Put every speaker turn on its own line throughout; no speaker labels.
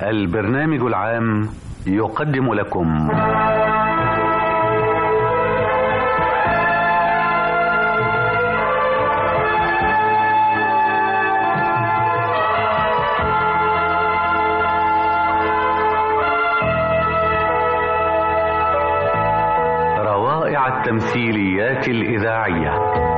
البرنامج العام يقدم لكم روائع التمثيليات الإذاعية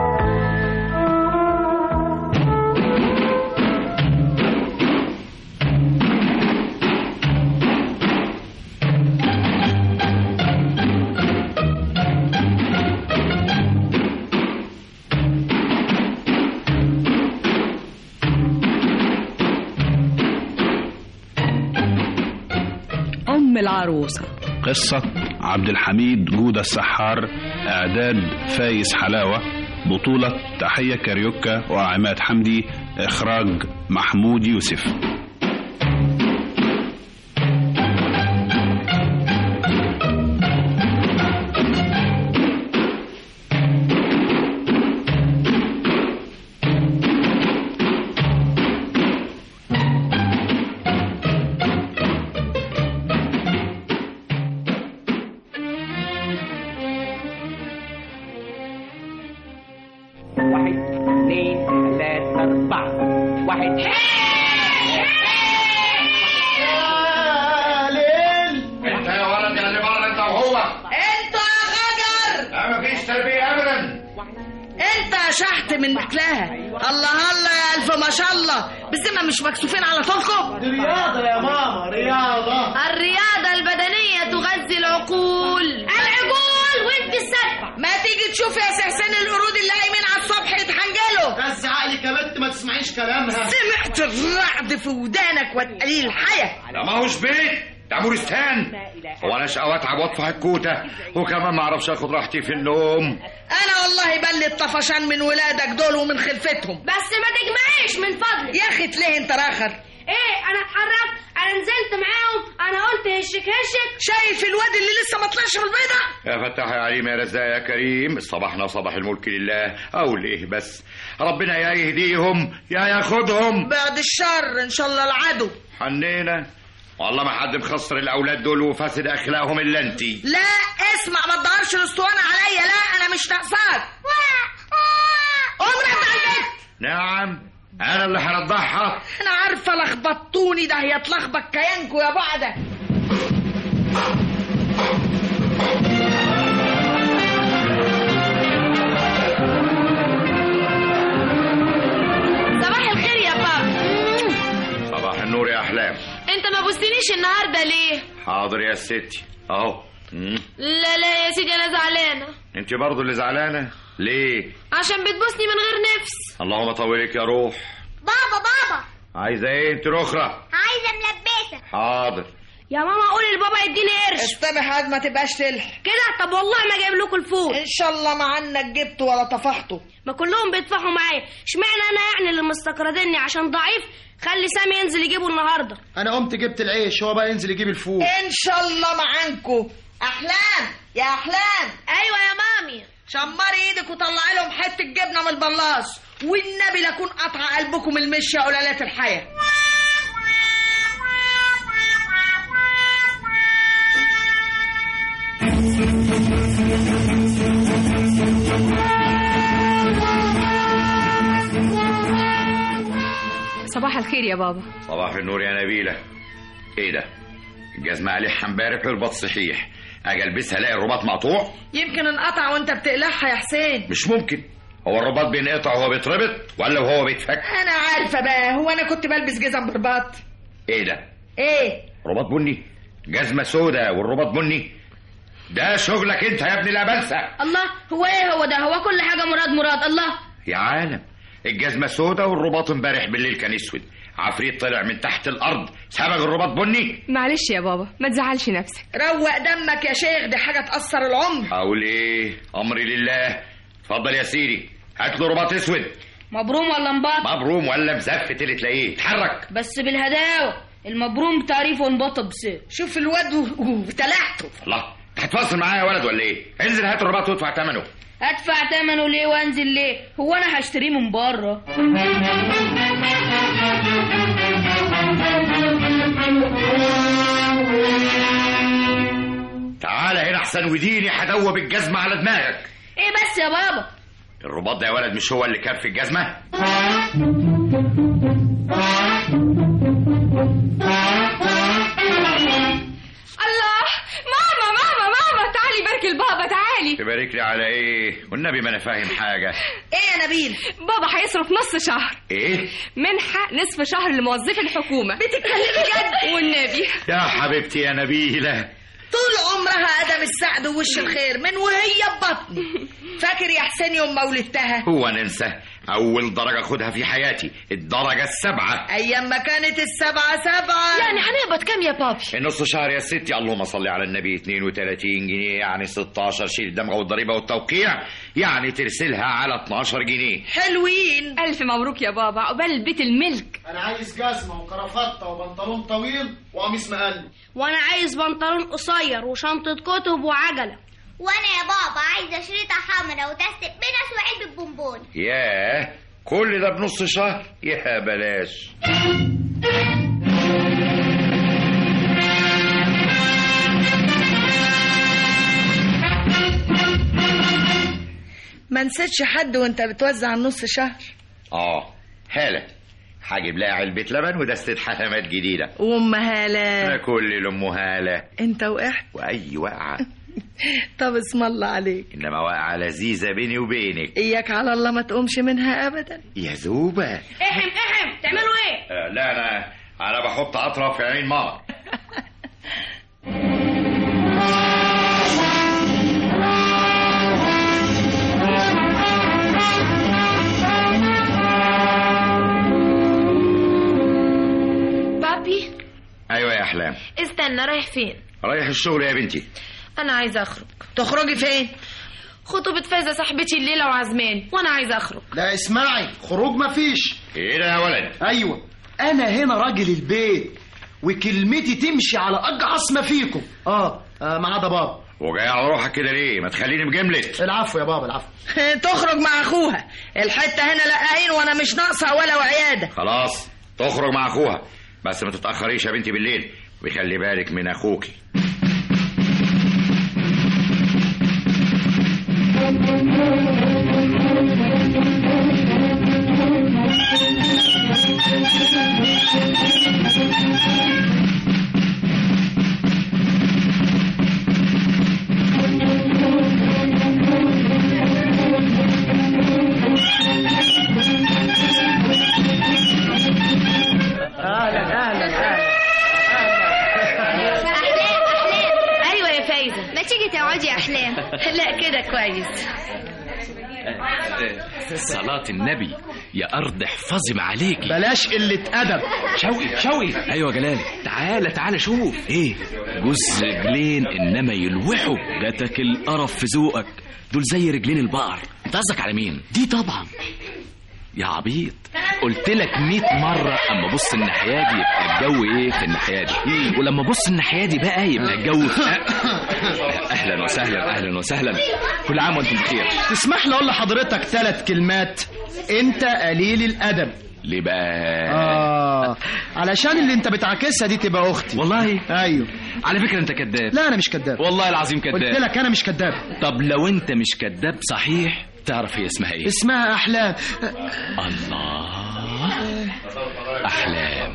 أم العروسة
قصة عبد الحميد جودة السحار إعداد فايز حلاوة بطولة تحية كاريوكا وعماد حمدي إخراج محمود يوسف
واحد اثنين ثلاثة أربعة واحد
انت يا ولد يا اللي بره انت وهو
انت يا غجر
لا مفيش تربيه ابدا
انت يا شحت من مكلاها الله الله يا الف ما شاء الله بالذمه مش مكسوفين على طولكم
دي رياضة يا ماما رياضة
الرياضة البدنية تغذي العقول العقول وانت السبب
ما تيجي تشوف يا سحسان القرود اللي قايمين على الصبح يتحنجلوا
بس عقلك يا بنت ما تسمعيش كلامها
سمعت الرعد في ودانك وتقليل الحياة
ده ما هوش بيت ده مورستان هو انا شقوة اتعب واطفح الكوته وكمان ما اعرفش اخد راحتي في النوم
انا والله بلي الطفشان من ولادك دول ومن خلفتهم
بس ما تجمعيش من فضلك
يا اخي ليه انت راخر
ايه انا اتحركت انا نزلت معاهم انا قلت هشك هشك
شايف الواد اللي لسه ما طلعش من البيضة
يا فتاح يا عليم يا رزاق يا كريم صباحنا صباح الملك لله او ليه بس ربنا يا يهديهم يا ياخدهم
بعد الشر ان شاء الله العدو
حنينا والله ما حد مخسر الاولاد دول وفاسد اخلاقهم الا انتي
لا اسمع ما تدورش الاسطوانه عليا لا انا مش ناقصاك عمرك على البيت
نعم انا اللي هرضعها
انا عارفه لخبطتوني ده هي تلخبط كيانكو يا بعده
صباح الخير يا بابا
صباح النور يا احلام
انت ما بوستنيش النهارده ليه
حاضر يا ستي اهو مم.
لا لا يا سيدي انا زعلانه
انت برضو اللي زعلانه ليه
عشان بتبوسني من غير نفس
اللهم طولك يا روح
بابا بابا
عايزه ايه انت الاخرى
عايزه ملبسه
حاضر
يا ماما قولي لبابا يديني قرش
استبح قد ما تبقاش تلح
كده طب والله ما جايب لكم الفول
ان شاء الله ما عنك جبت ولا طفحته
ما كلهم بيدفعوا معايا اشمعنى انا يعني اللي مستقردني عشان ضعيف خلي سامي ينزل يجيبه النهارده
انا قمت جبت العيش هو بقى ينزل يجيب الفول
ان شاء الله ما عنكو احلام يا احلام
ايوه يا مامي
شمري ايدك وطلعي لهم حته جبنه من البلاص والنبي لكون قطع قلبكم المشي يا قلالات الحياه
صباح الخير يا بابا
صباح النور يا نبيله ايه ده الجزمه قلعها امبارح والرباط صحيح اجي البسها الاقي الرباط مقطوع
يمكن انقطع وانت بتقلعها يا حسين
مش ممكن هو الرباط بينقطع وهو بيتربط ولا وهو بيتفك
انا عارفه بقى هو انا كنت بلبس جزم برباط
ايه ده
ايه
رباط بني جزمه سودا والرباط بني ده شغلك انت يا ابن الابلسه
الله هو ايه هو ده هو كل حاجه مراد مراد الله
يا عالم الجزمه سودا والرباط امبارح بالليل كان اسود عفريت طلع من تحت الارض صبغ الرباط بني
معلش يا بابا ما تزعلش نفسك
روق دمك يا شيخ دي حاجه تاثر العمر
اقول ايه امري لله اتفضل يا سيدي هات له رباط اسود
مبروم ولا مباط
مبروم ولا مزفت اللي تلاقيه اتحرك
بس بالهداوه المبروم بتعريفه انبطب بسير
شوف الواد و- وبتلعته
الله هتفصل معايا يا ولد ولا ايه انزل هات الرباط وادفع ثمنه
ادفع ثمنه ليه وانزل ليه هو انا هشتريه من بره
احسن وديني هدوب الجزمه على دماغك
ايه بس يا بابا
الرباط ده يا ولد مش هو اللي كان في الجزمه
الله ماما ماما ماما تعالي بارك البابا تعالي
تبارك لي على ايه والنبي ما انا فاهم حاجه
ايه يا نبيل
بابا هيصرف نص شهر
ايه
منحة نصف شهر لموظفي الحكومة
بتتكلمي جد
والنبي
يا حبيبتي يا نبيله
طول عمرها ادم السعد ووش الخير من وهي ببطني فاكر يا حسين يوم ما ولدتها
هو ننسى اول درجه خدها في حياتي الدرجه السابعه
ايام ما كانت السبعه سبعه
يعني هنقبض كام يا بابي
النص شهر يا ستي اللهم صل على النبي 32 جنيه يعني 16 شيل الدمغه والضريبه والتوقيع يعني ترسلها على 12 جنيه
حلوين
ألف مبروك يا بابا عقبال بيت الملك
انا عايز جزمه وكرافته وبنطلون طويل وقميص مقلب
وانا عايز بنطلون قصير وشنطة كتب وعجلة
وانا يا بابا عايزه شريطه حمراء وتست بنس وعلبه بونبون
ياه كل ده بنص شهر يا بلاش
ما نسيتش حد وانت بتوزع النص شهر
اه هاله هجيب لها علبة لبن ودستة حلمات جديدة
وام
أنا
هاله
كل لأم هالة
انت وقعت
وأي وقعة
طب اسم الله عليك
إنما وقعة لذيذة بيني وبينك
اياك على الله ما تقومش منها ابدا
يا زوبة
احم احم تعملوا ايه
آه، لا أنا أنا بحط أطرف في عين ماما
بابي
أيوة يا أحلام
استنى رايح فين
رايح الشغل يا بنتي
انا عايزه اخرج
تخرجي فين
خطوبة فايزة صاحبتي الليلة وعزمان وانا عايزه اخرج
لا اسمعي خروج مفيش
إيه ده يا ولد
ايوه انا هنا راجل البيت وكلمتي تمشي على اجعص ما فيكم اه, آه ما عدا بابا
وجاي على روحك كده ليه ما تخليني مجملت
العفو يا بابا العفو
تخرج مع اخوها الحته هنا لقاهين وانا مش ناقصه ولا وعياده
خلاص تخرج مع أخوها بس ما تتأخريش يا بنتي بالليل وخلي بالك من أخوكي
اهلا اهلا اهلا
احلام احلام
ايوه يا فايزة
ما تيجي تقعدي يا احلام
لا كده كويس
صلاة النبي يا أرض احفظي ما عليك
بلاش قله ادب
شوقي شوقي أيوة جلال تعالى تعالى شوف إيه جوز رجلين إنما يلوحوا جاتك القرف في ذوقك دول زي رجلين البقر أنت قصدك على مين؟ دي طبعا يا عبيط قلت لك 100 مرة أما بص الناحية دي يبقى الجو إيه في الناحية دي ولما بص الناحية دي بقى يبقى الجو في أهلا وسهلا أهلا وسهلا كل عام وأنتم بخير
تسمح لي اقول لحضرتك ثلاث كلمات انت قليل الادب
ليه بقى
اه علشان اللي انت بتعاكسها دي تبقى اختي
والله
ايوه
على فكرة أنت كذاب
لا انا مش كذاب
والله العظيم
قلت
كذاب
لك انا مش كذاب
طب لو انت مش كذاب صحيح تعرف هي اسمها ايه
اسمها احلام
الله احلام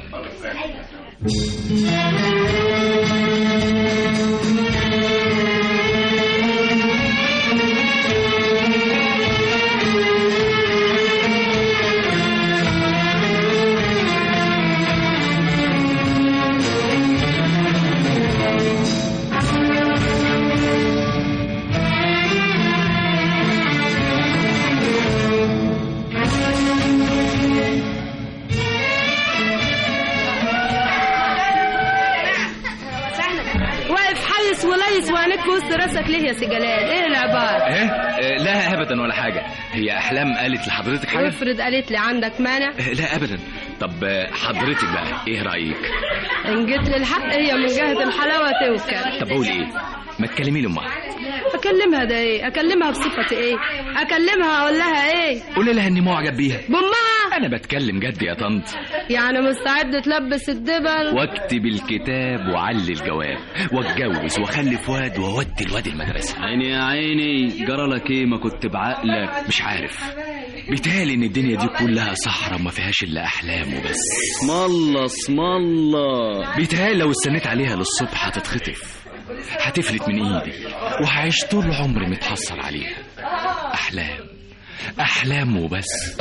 واقف حيس وليس وعينيك في وسط راسك ليه يا سي جلال ايه العبارة
ايه آه، لا ابدا ولا حاجه هي احلام قالت لحضرتك حاجه
وافرض قالت لي عندك مانع
آه، لا ابدا طب آه، حضرتك بقى ايه رايك
ان جيت للحق هي من جهة الحلاوة توكل
طب قول ايه ما تكلمي لامها
اكلمها ده ايه اكلمها بصفتي ايه اكلمها اقول لها ايه
قولي لها اني معجب بيها
بامها
انا بتكلم جد يا طنط
يعني مستعد تلبس الدبل
واكتب الكتاب وعلي الجواب واتجوز واخلف واد واودي الواد المدرسه عيني يا عيني جرى لك ايه ما كنت بعقلك مش عارف بيتهيألي ان الدنيا دي كلها صحراء ما فيهاش الا احلام وبس اسم الله اسم الله بيتهيألي لو استنيت عليها للصبح هتتخطف هتفلت من ايدي وهعيش طول عمري متحصل عليها احلام احلام وبس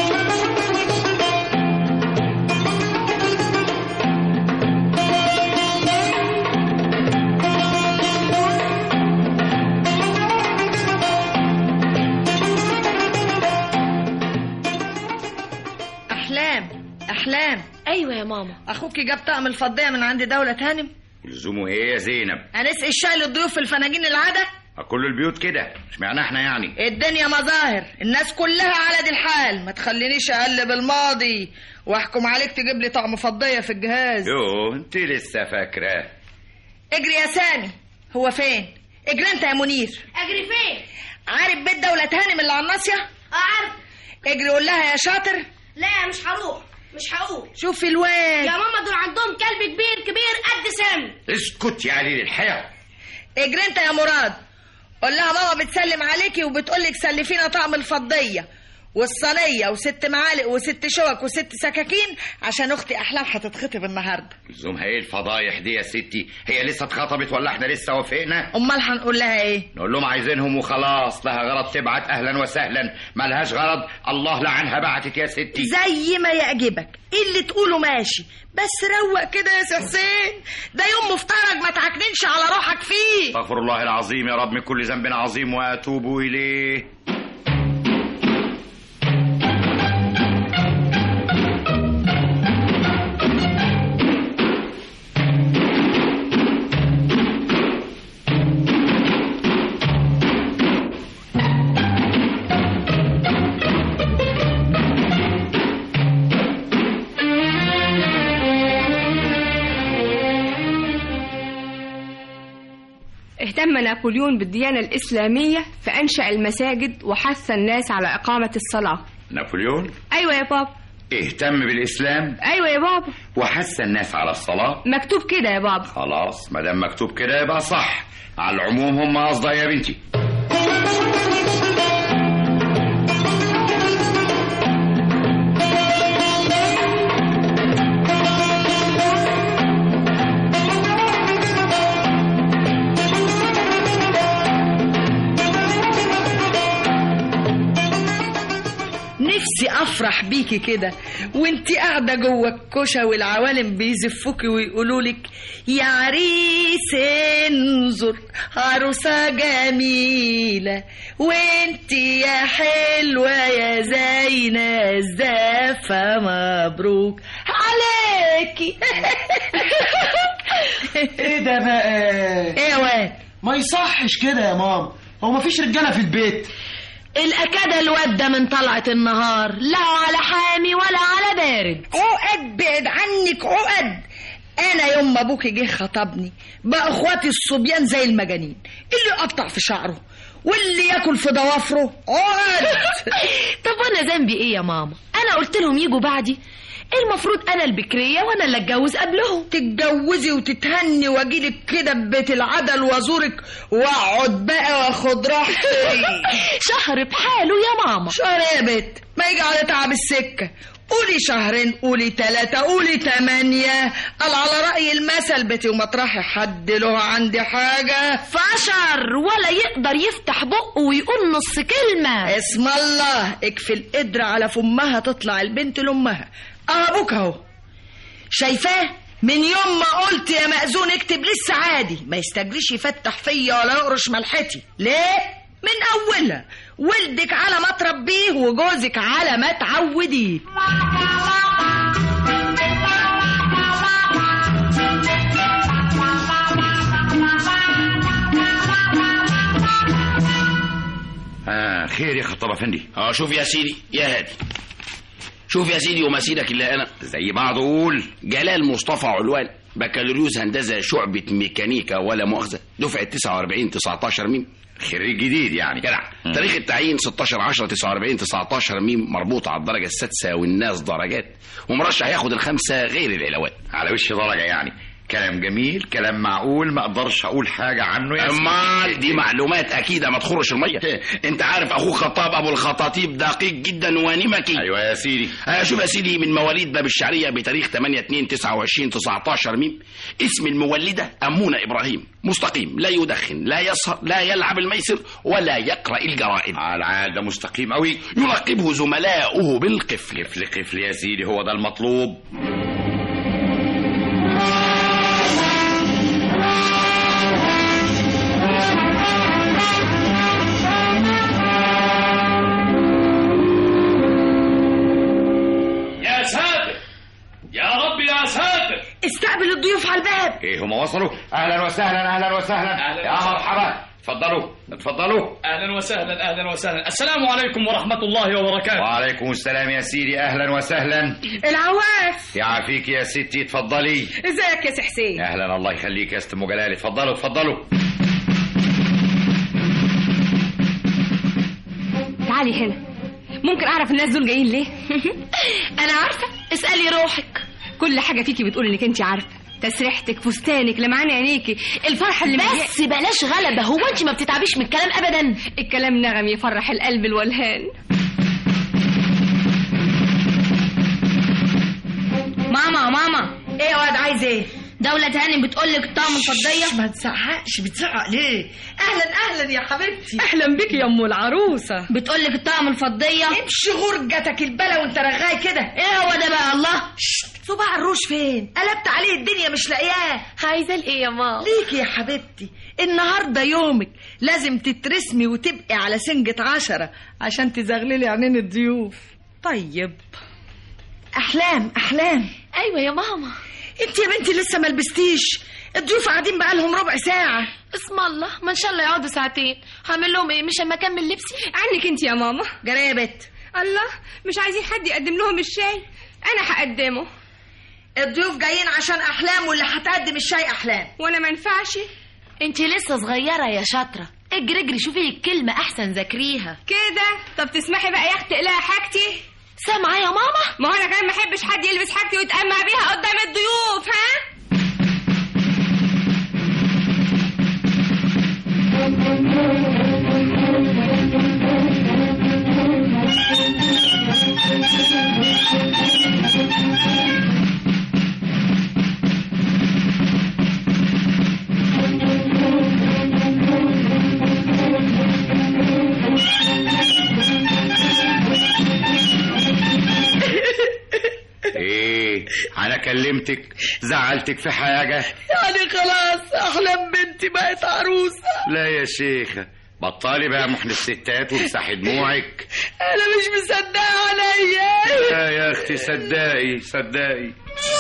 احلام احلام
ايوه يا ماما
اخوك جاب طقم الفضيه من عند دوله هانم
لزومه ايه يا زينب
هنسقي الشاي للضيوف في الفناجين العاده
كل البيوت كده اشمعنى احنا يعني
الدنيا مظاهر الناس كلها على دي الحال ما تخلينيش اقلب الماضي واحكم عليك تجيب لي طقم فضيه في الجهاز
يو انت لسه فاكره
اجري يا سامي هو فين اجري انت يا منير
اجري فين
عارف بيت دولة هانم اللي على الناصية
اه عارف
اجري قول لها يا شاطر
لا مش هروح مش هقول
شوفي الواد
يا ماما دول عندهم كلب كبير كبير قد سامي
اسكت يا عليل الحياة
اجري انت يا مراد قول لها ماما بتسلم عليكي وبتقولك سلفينا طقم الفضية والصينية وست معالق وست شوك وست سكاكين عشان اختي احلام هتتخطب النهارده
لزومها ايه الفضايح دي يا ستي هي لسه اتخطبت ولا احنا لسه وافقنا
امال هنقول لها ايه
نقول لهم عايزينهم وخلاص لها غرض تبعت اهلا وسهلا ملهاش غرض الله لعنها بعتت يا ستي
زي ما يعجبك ايه اللي تقوله ماشي بس روق كده يا سي حسين ده يوم مفترج ما تعكننش على روحك فيه
استغفر الله العظيم يا رب من كل ذنب عظيم واتوب اليه
اهتم نابليون بالديانة الإسلامية فأنشأ المساجد وحث الناس على إقامة الصلاة
نابليون
أيوة يا بابا
اهتم بالاسلام
أيوة يا بابا
وحث الناس على الصلاه
مكتوب كده يا بابا
خلاص ما دام مكتوب كده يبقى صح على العموم هم قصدها يا بنتي
نفسي افرح بيكي كده وانتي قاعده جوه الكوشه والعوالم بيزفوكي ويقولوا لك يا عريس انظر عروسه جميله وانتي يا حلوه يا زينه الزفه مبروك عليكي
ايه ده بقى
ايه يا واد
ما يصحش كده يا ماما هو مفيش رجاله في البيت
الأكادة الواد ده من طلعة النهار لا على حامي ولا على بارد عقد بعد عنك عقد أنا يوم ما أبوكي جه خطبني بقى إخواتي الصبيان زي المجانين اللي يقطع في شعره واللي ياكل في ضوافره عقد
طب وانا ذنبي ايه يا ماما انا قلت لهم يجوا بعدي المفروض انا البكريه وانا اللي اتجوز قبلهم
تتجوزي وتتهني واجيلك كده ببيت العدل وازورك واقعد بقى واخد راحتي
شهر بحاله يا ماما
شهر يا بت ما يجي على تعب السكه قولي شهرين قولي ثلاثة قولي تمانية قال على رأي المثل بيتي ومطرحي حد له عندي حاجة
فشر ولا يقدر يفتح بقه ويقول نص كلمة
اسم الله اكفي القدرة على فمها تطلع البنت لأمها أبوك أهو شايفاه من يوم ما قلت يا مأذون اكتب لسه عادي ما يستجريش يفتح فيا ولا يقرش ملحتي ليه؟ من أولها ولدك على ما تربيه وجوزك على ما تعوديه
آه خير يا خطاب افندي
اه شوف يا سيدي يا هادي شوف يا سيدي وما سيدك الا انا
زي بعض قول
جلال مصطفى علوان بكالوريوس هندسه شعبه ميكانيكا ولا مؤاخذه دفعه 49 19 مين
خريج جديد يعني
جدع تاريخ التعيين 16 10 49 19 ميم مربوطه على الدرجه السادسه والناس درجات ومرشح ياخد الخمسه غير العلاوات
على وش درجه يعني كلام جميل كلام معقول ما اقدرش اقول حاجه عنه يا
امال دي معلومات اكيده ما تخرش الميه انت عارف اخوك خطاب ابو الخطاطيب دقيق جدا ونمكي
ايوه يا سيدي
آه شوف يا سيدي من مواليد باب الشعريه بتاريخ 8 2 29 19 ميم اسم المولده امونه ابراهيم مستقيم لا يدخن لا يسهر لا يلعب الميسر ولا يقرا الجرائد
على العاده مستقيم قوي
يلقبه زملاؤه بالقفل
قفل قفل يا سيدي هو ده المطلوب
يا ساتر يا رب يا ساتر
استقبل الضيوف على الباب
ايه هم وصلوا اهلا وسهلا اهلا وسهلا
أهلاً
يا
وسهلاً.
مرحبا اتفضلوا اتفضلوا
اهلا وسهلا اهلا وسهلا السلام عليكم ورحمه الله وبركاته
وعليكم السلام يا سيدي اهلا وسهلا
العواف
يعافيك يا ستي اتفضلي
ازيك يا سي حسين
اهلا الله يخليك يا ست ام جلال اتفضلوا اتفضلوا
تعالي هنا ممكن اعرف الناس دول جايين ليه
انا عارفه اسالي روحك
كل حاجه فيكي بتقول انك انت عارفه تسريحتك فستانك لمعان عينيكي الفرحه اللي
بس بلاش غلبه هو انت ما بتتعبيش من الكلام ابدا
الكلام نغم يفرح القلب الولهان
ماما ماما
ايه يا واد عايز ايه
دولة هاني بتقول لك طعم الفضية
ما تزعقش بتزعق ليه اهلا اهلا يا حبيبتي
اهلا بك يا ام العروسه
بتقول لك طعم الفضية
امشي غرجتك البلا وانت رغاي كده
ايه هو ده بقى الله
صباع الروش فين قلبت عليه الدنيا مش لاقياه
عايزه الايه يا ماما
ليكي يا حبيبتي النهارده يومك لازم تترسمي وتبقي على سنجة عشرة عشان تزغللي عينين الضيوف طيب احلام احلام
ايوه يا ماما
انت يا بنتي لسه ما لبستيش الضيوف قاعدين بقالهم ربع ساعة
اسم الله ما ان شاء الله يقعدوا ساعتين هعمل لهم ايه مش اما اكمل لبسي
عنك انت يا ماما
جرى يا بت
الله مش عايزين حد يقدم لهم الشاي انا هقدمه
الضيوف جايين عشان احلام واللي هتقدم الشاي احلام
وانا ما ينفعش
انت لسه صغيره يا شاطره اجري اجري شوفي لك كلمه احسن ذاكريها
كده طب تسمحي بقى يا اختي اقلعي حاجتي
سامعه يا ماما
ما هو انا كمان ما احبش حد يلبس حاجتي ويتأمع بيها قدام الضيوف ها
ايه انا كلمتك زعلتك في حاجه
يعني خلاص احلام بنتي بقت عروسة
لا يا شيخه بطلي بقى محن الستات وامسحي دموعك
انا مش مصدقة عليا
لا يا اختي صدقي صدقي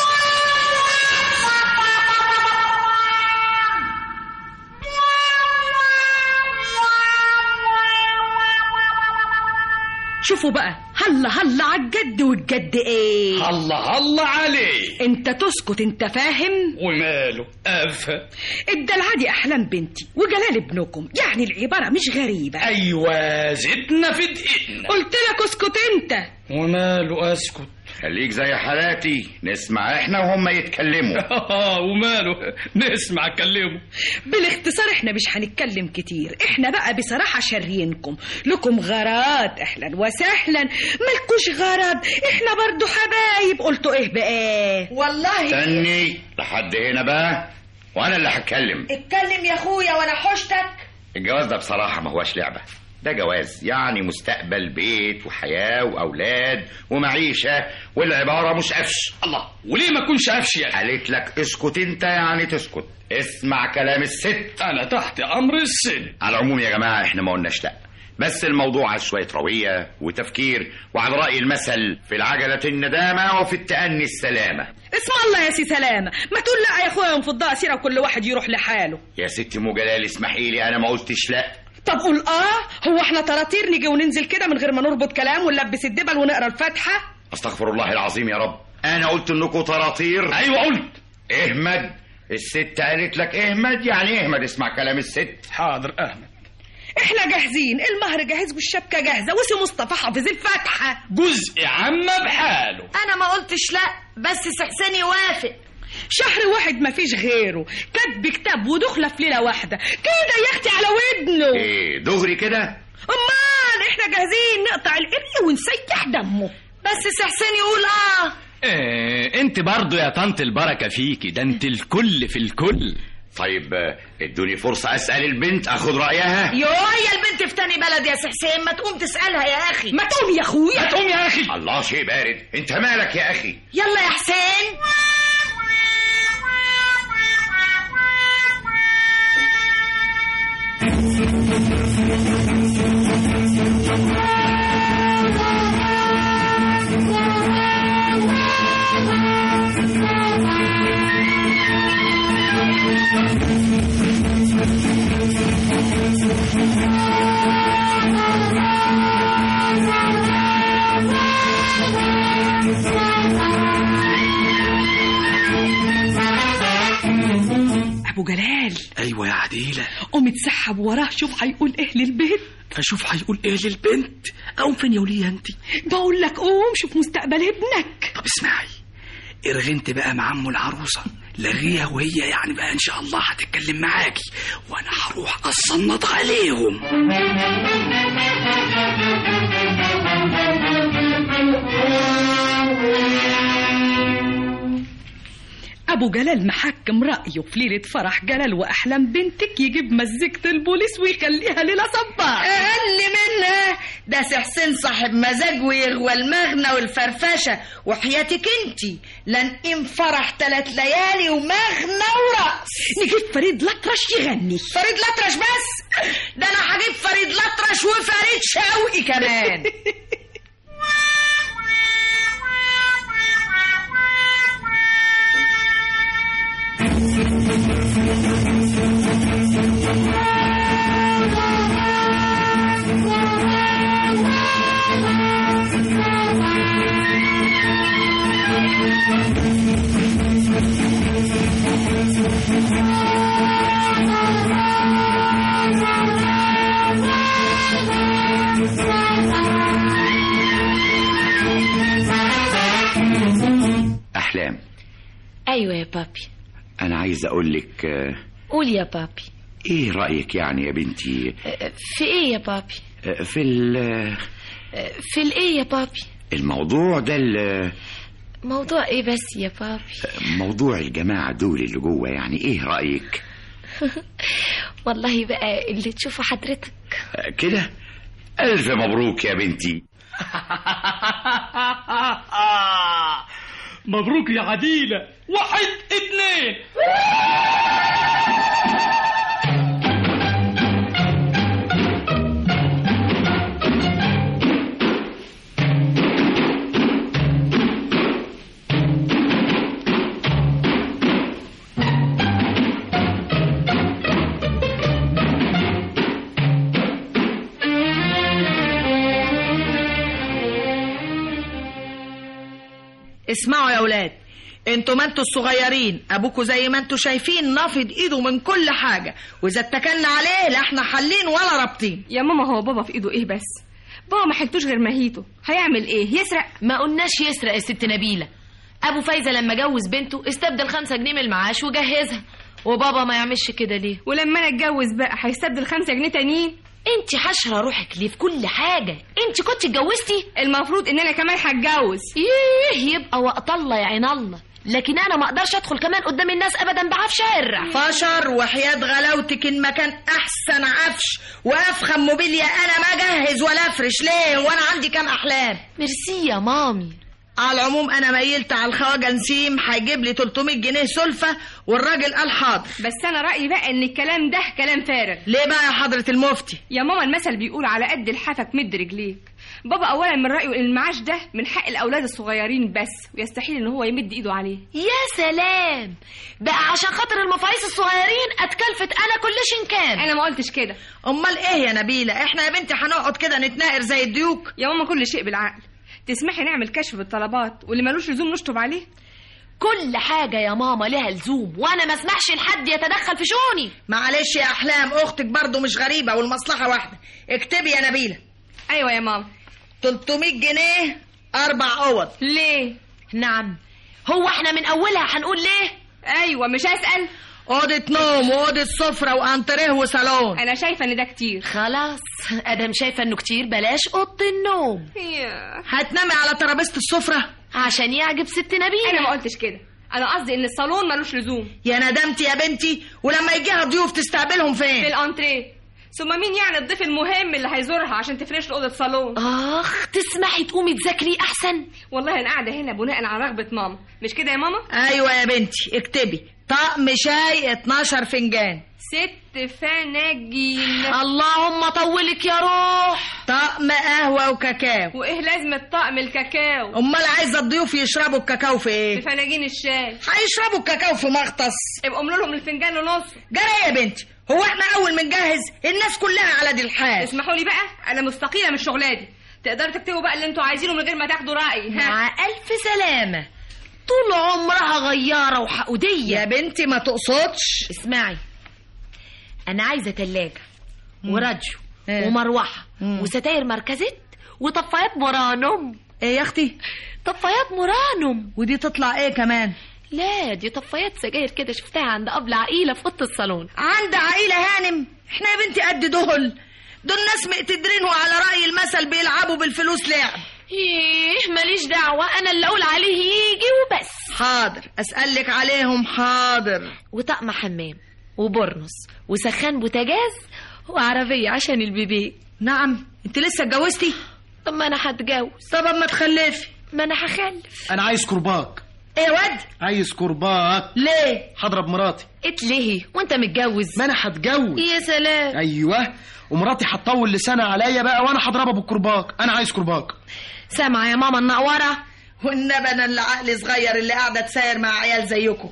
شوفوا بقى هلا هلا على الجد والجد ايه
هلا هلا عليه
انت تسكت انت فاهم
وماله افهم
الدلع دي احلام بنتي وجلال ابنكم يعني العبارة مش غريبة
ايوه زدنا في دقيقنا
قلت لك اسكت انت
وماله اسكت
خليك زي حالاتي نسمع احنا وهم يتكلموا
وماله نسمع كلمه
بالاختصار احنا مش هنتكلم كتير احنا بقى بصراحة شاريينكم لكم غرض اهلا وسهلا ملكوش غرض احنا برضو حبايب قلتوا ايه بقى والله
استني لحد هنا بقى وانا اللي هتكلم
اتكلم يا اخويا وانا حشتك
الجواز ده بصراحة ما هوش لعبة ده جواز يعني مستقبل بيت وحياة وأولاد ومعيشة والعبارة مش قفش
الله وليه ما كنش قفش يا
قالت لك اسكت انت يعني تسكت اسمع كلام الست
انا تحت امر السن
على العموم يا جماعة احنا ما قلناش لا بس الموضوع عايز شوية روية وتفكير وعلى رأي المثل في العجلة الندامة وفي التأني السلامة
اسم الله يا سي سلامة ما تقول لا يا اخويا ونفضها سيرة وكل واحد يروح لحاله
يا ست ام جلال اسمحي لي انا ما قلتش لا
طب قول اه هو احنا طراطير نيجي وننزل كده من غير ما نربط كلام ونلبس الدبل ونقرا الفاتحة
استغفر الله العظيم يا رب انا قلت انكم طراطير
ايوه قلت
اهمد الست قالت لك اهمد يعني اهمد اسمع كلام الست
حاضر احمد
احنا جاهزين المهر جاهز والشبكه جاهزه وسي مصطفى حافظ الفاتحه
جزء عامة بحاله
انا ما قلتش لا بس سحسن يوافق شهر واحد ما فيش غيره كتب كتاب ودخله في ليله واحده كده يا اختي على ودنه
ايه دغري كده
امال احنا جاهزين نقطع القري ونسيح دمه بس سحسن يقول اه
إيه انت برضو يا طنط البركة فيكي ده انت الكل في الكل
طيب آه، ادوني فرصة اسأل البنت اخد رأيها
يو هي البنت في تاني بلد يا سحسين ما تقوم تسالها يا اخي ما تقوم يا اخويا
ما تقوم يا أخي
الله شيء بارد انت مالك يا اخي
يلا يا حسين ابو جلال
ايوه يا عديله
قوم اتسحب وراه شوف هيقول ايه للبيت
اشوف هيقول ايه للبنت اقوم فين يا وليه انت
بقول لك قوم شوف مستقبل ابنك
طب اسمعي ارغي انت بقى مع ام العروسه لغيها وهي يعني بقى ان شاء الله هتتكلم معاكي وانا هروح اصنط عليهم
ابو جلال محكم رايه في ليله فرح جلال واحلام بنتك يجيب مزيكه البوليس ويخليها ليله صباح اقل منها ده سي حسين صاحب مزاج ويغوى المغنى والفرفشه وحياتك انتي لنقيم فرح ثلاث ليالي ومغنى ورقص نجيب فريد الأطرش يغني فريد الأطرش بس ده انا هجيب فريد الأطرش وفريد شوقي كمان
احلام
ايوه يا بابي
انا عايز اقول لك آه،
قول يا بابي
ايه رايك يعني يا بنتي
في ايه يا بابي
آه، في ال-
في الايه يا بابي
الموضوع ده ال-
موضوع ايه بس يا بابي
موضوع الجماعه دول اللي جوه يعني ايه رايك
والله بقى اللي تشوفه حضرتك
آه، كده الف مبروك يا بنتي
مبروك يا عديلة واحد اتنين
اسمعوا يا اولاد انتوا ما انتوا الصغيرين ابوكوا زي ما انتوا شايفين نافض ايده من كل حاجه واذا اتكلنا عليه لا احنا حالين ولا رابطين
يا ماما هو بابا في ايده ايه بس بابا ما حلتوش غير ماهيته هيعمل ايه يسرق
ما قلناش يسرق يا ست نبيلة أبو فايزة لما جوز بنته استبدل خمسة جنيه من المعاش وجهزها وبابا ما يعملش كده ليه
ولما انا اتجوز بقى هيستبدل خمسة جنيه تانيين
انت حشرة روحك ليه في كل حاجة انت كنت اتجوزتي
المفروض ان انا كمان هتجوز
ايه يبقى وقت الله يا عين الله لكن انا ما اقدرش ادخل كمان قدام الناس ابدا بعفش شارع
فشر وحياة غلاوتك ان مكان احسن عفش وافخم موبيليا انا ما اجهز ولا افرش ليه وانا عندي كام احلام
ميرسي يا مامي
على العموم انا ميلت على الخواجه نسيم هيجيب لي 300 جنيه سلفه والراجل قال حاضر
بس انا رايي بقى ان الكلام ده كلام فارغ
ليه بقى يا حضره المفتي
يا ماما المثل بيقول على قد لحافك مد رجليك بابا اولا من رايه ان المعاش ده من حق الاولاد الصغيرين بس ويستحيل ان هو يمد ايده عليه
يا سلام بقى عشان خاطر المفايس الصغيرين اتكلفت انا كل شيء كان
انا ما قلتش كده
امال ايه يا نبيله احنا يا بنتي هنقعد كده نتناقر زي الديوك
يا ماما كل شيء بالعقل تسمحي نعمل كشف بالطلبات واللي ملوش لزوم نشطب عليه
كل حاجة يا ماما لها لزوم وانا ما اسمحش لحد يتدخل في شؤوني
معلش يا احلام اختك برضو مش غريبه والمصلحه واحده اكتبي يا نبيله
ايوه يا ماما
300 جنيه اربع اوض
ليه
نعم هو احنا من اولها هنقول ليه
ايوه مش هسأل
اوضه نوم واوضه سفره وانتريه وصالون
انا شايفه ان ده كتير
خلاص ادم شايفه انه كتير بلاش اوضه النوم
يا.
هتنامي على ترابيزه السفره
عشان يعجب ست نبيله
انا ما قلتش كده انا قصدي ان الصالون ملوش لزوم
يا ندمتي يا بنتي ولما يجيها ضيوف تستقبلهم
في
فين
الانتريه ثم مين يعني الضيف المهم اللي هيزورها عشان تفرش له اوضه صالون
اخ تسمحي تقومي تذاكري احسن
والله انا قاعده هنا بناء على رغبه ماما مش كده يا ماما
ايوه يا بنتي اكتبي طقم شاي 12 فنجان
ست فناجين
اللهم طولك يا روح
طقم قهوه وكاكاو
وايه لازمه طقم الكاكاو
امال عايزه الضيوف يشربوا الكاكاو في
في
ايه
فناجين الشاي
هيشربوا الكاكاو في مغطس
ابقوا املوا لهم الفنجان ونص
جرى يا بنتي هو احنا اول ما نجهز الناس كلها على دي الحال
اسمحوا لي بقى انا مستقيله من الشغلانه دي تقدروا تكتبوا بقى اللي انتوا عايزينه من غير ما تاخدوا رايي ها
مع الف سلامه طول عمرها غياره وحقوديه
يا بنتي ما تقصدش
اسمعي انا عايزه تلاجة وراديو
إيه؟
ومروحه
مم.
وستاير مركزت وطفايات مرانم
ايه يا اختي
طفايات مرانم
ودي تطلع ايه كمان
لا دي طفايات سجاير كده شفتها عند ابله عقيله في اوضه الصالون
عند عائله هانم احنا يا بنتي قد دهل دول ناس مقتدرين وعلى راي المثل بيلعبوا بالفلوس لعب
ايه ماليش دعوه انا اللي اقول عليه يجي وبس
حاضر اسالك عليهم حاضر
وطقم حمام وبرنس وسخان بوتاجاز وعربيه عشان البيبي
نعم انت لسه اتجوزتي
طب ما انا هتجوز
طب اما تخلفي
ما انا هخلف
انا عايز كرباك
ايه يا واد
عايز كرباك
ليه
هضرب مراتي
اتلهي وانت متجوز
ما انا هتجوز
يا سلام
ايوه ومراتي هتطول لسانها عليا بقى وانا هضربها بالكرباك انا عايز كرباك
سامعه يا ماما النقوره
والنبي انا اللي عقلي صغير اللي قاعده تساير مع عيال زيكم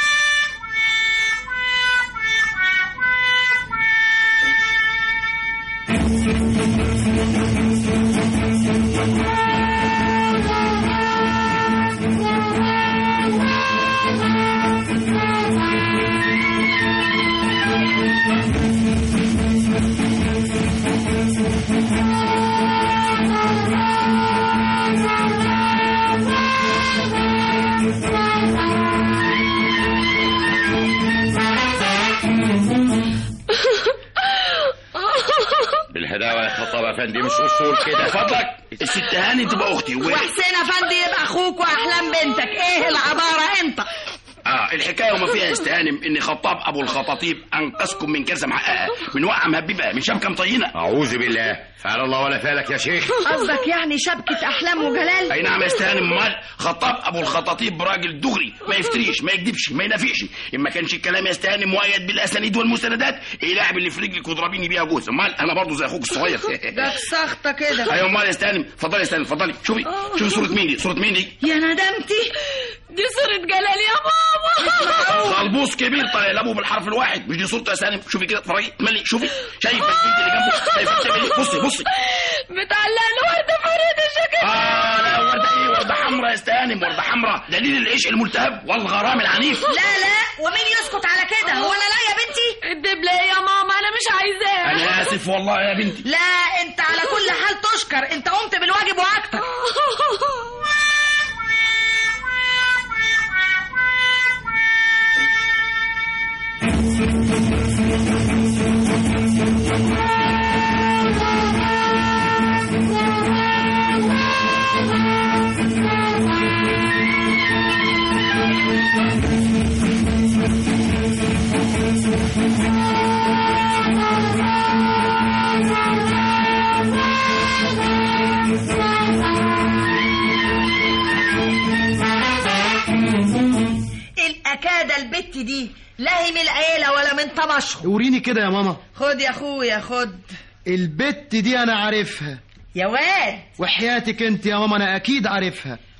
بالهداوة يا خطاب افندي مش اصول كده
فضلك الست هاني تبقى اختي و...
وحسين افندي يبقى اخوك واحلام بنتك ايه العباره انت
اه الحكايه وما فيها استهانم ان خطاب ابو الخطاطيب انقذكم من كارثه محققه من وقعه مهببه من شبكه مطينه
اعوذ بالله فعل الله ولا فالك يا شيخ
قصدك يعني شبكه احلام وجلال
اي نعم يا استهانم مال خطاب ابو الخطاطيب راجل دغري ما يفتريش ما يكذبش ما ينافقش ان ما كانش الكلام يا استهانم مؤيد بالاسانيد والمستندات ايه لاعب اللي في رجلك وضربيني بيها جوز امال انا برضه زي اخوك الصغير
ده سخطه كده
ايوه امال يا استهانم اتفضلي يا استهانم اتفضلي شوفي شوفي صوره مين دي صوره مين دي
يا ندمتي
دي صورة جلال يا ماما
غلبوس كبير طالع لابوه بالحرف الواحد مش دي صورته يا سالم شوفي كده اتفرجي ملي شوفي شايفه البنت اللي جنبه شايفه بتعمل ايه بصي بصي
متعلق له ورده فريد الشكل
اه لا ورده ايه ورده حمراء يا استهانم ورده حمراء دليل العشق الملتهب والغرام العنيف
لا لا ومين يسكت على كده هو انا لا يا بنتي
الدبله يا ماما انا مش عايزاه
انا اسف والله يا بنتي
لا انت على كل حال تشكر انت قمت بالواجب واكتر الأكادة البت دي لا هي من العيلة ولا من طمشهم
وريني كده يا ماما
خد يا اخويا خد
البت دي انا عارفها
يا واد
وحياتك انت يا ماما انا اكيد عارفها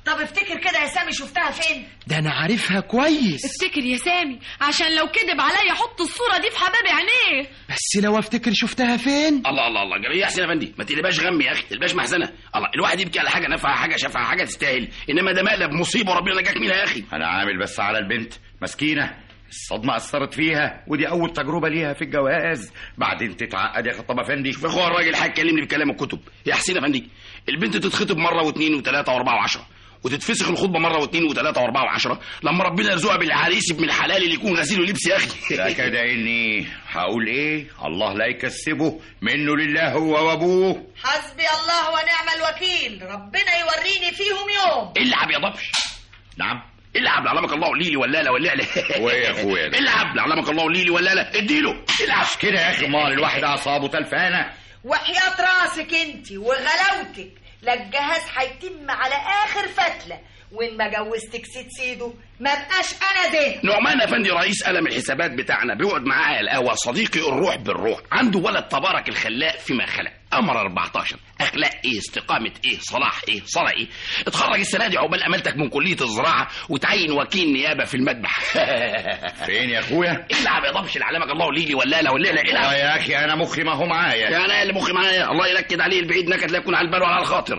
طب افتكر كده يا سامي شفتها فين
ده انا عارفها كويس
افتكر يا سامي عشان لو كذب عليا حط الصورة دي في حباب عينيه
بس لو افتكر شفتها فين
الله الله الله جميل يا حسين افندي ما تقلباش غم يا اخي تقلباش محزنه الله الواحد يبكي على حاجه نافعه حاجه شافها حاجه تستاهل انما ده مقلب مصيبه وربنا نجاك منها يا اخي
انا عامل بس على البنت مسكينه الصدمة أثرت فيها ودي أول تجربة ليها في الجواز بعدين تتعقد يا خطاب أفندي
شوف يا اخويا الراجل هيكلمني بكلام الكتب يا حسين افندي البنت تتخطب مره واثنين وثلاثه واربعه وعشره وتتفسخ الخطبه مره واثنين وثلاثه واربعه وعشره لما ربنا يرزقها بالعريس ابن الحلال اللي يكون غسيل ولبس يا اخي
ده كده إني هقول إيه الله لا يكسبه منه لله هو وأبوه
حسبي الله ونعم الوكيل ربنا يوريني فيهم يوم
العب يا ضبش
نعم
العب لعلمك الله ليلي ولاله ولاله
وإيه يا أخويا ده؟
العب لعلمك الله ليلي ولاله اديله العب
كده يا أخي مال الواحد أعصابه تلفانة
وحياة راسك انت وغلاوتك لا الجهاز هيتم على اخر فتله وان ما جوزتك سيد سيده ما بقاش انا زين
نعمان افندي رئيس قلم الحسابات بتاعنا بيقعد معايا القهوه صديقي الروح بالروح عنده ولد تبارك الخلاق فيما خلق قمر 14 اخلاق ايه استقامه ايه صلاح ايه صلاه ايه اتخرج السنه دي عقبال امالتك من كليه الزراعه وتعين وكيل نيابه في المذبح
فين يا أخويا
العب يا ضبش علمك الله ليلي ولاله ولاله
آه
العب
يا أخي أنا مخي ما هو معايا
يا انا اللي مخي معايا الله يركد عليه البعيد نكد لا يكون على البال ولا على الخاطر